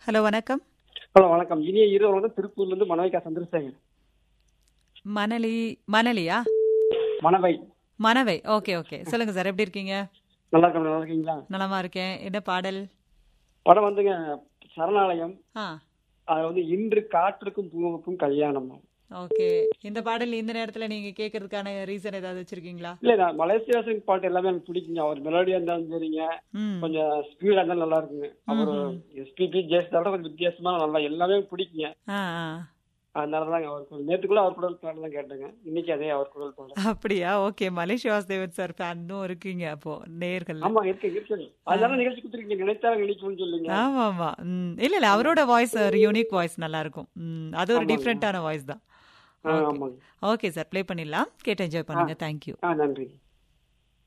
Hello வணக்கம் hello வணக்கம் இனிய இருவர் வந்து திருப்பூர்ல இருந்து மனவைக்கா சந்திரசேகர் மணலி மணலியா மனவை மணவை ஓகே ஓகே சொல்லுங்க சார் எப்படி இருக்கீங்க நல்லா இருக்க நல்லா இருக்கீங்களா நலமா இருக்கேன் என்ன பாடல் படம் வந்துங்க சரணாலயம் ஆ அது வந்து இன்று காற்றுக்கும் பூவுக்கும் கல்யாணம் ஓகே இந்த பாடல் இந்த நேரத்துல நீங்க கேட்கறதுக்கான ரீசன் ஏதாவது வச்சிருக்கீங்களா இல்ல நான் மலேசியா சிங் பாட்டு எல்லாமே எனக்கு பிடிக்குங்க அவர் மெலோடியா இருந்தாலும் சரிங்க ம் கொஞ்சம் ஸ்பீடா இருந்தாலும் நல்லா இருக்குங்க அவர் எஸ்பிபி ஜெயசுதாவோட கொஞ்சம் வித்தியாசமா நல்லா எல்லாமே பிடிக்குங்க ஆ ஆ அதனாலதாங்க அவர் கூட நேத்துக்குள்ள அவர் குரல் பாடல் தான் கேட்டேங்க இன்னைக்கு அதே அவர் குரல் பாடல் அப்படியா ஓகே மலேசியா வாசுதேவன் சார் ஃபேனும் இருக்கீங்க அப்போ நேர்கள் ஆமா இருக்கு இருக்கு அதனால நிகழ்ச்சி கொடுத்துருக்கீங்க நினைத்தாலும் நினைக்கும்னு சொல்லுங்க ஆமா ஆமா ம் இல்ல இல்ல அவரோட வாய்ஸ் ஒரு யூனிக் வாய்ஸ் நல்லா இருக்கும் ம் அது ஒரு ஆமாங்க. டிஃப்ரெண்டான வாய்ஸ் தான் ஆ, ஆமாங்க ஓகே சார் ப்ளே பண்ணிடலாம் கேட்டு என்ஜாய் பண்ணுங்க தேங்க்யூ ஆ நன்றி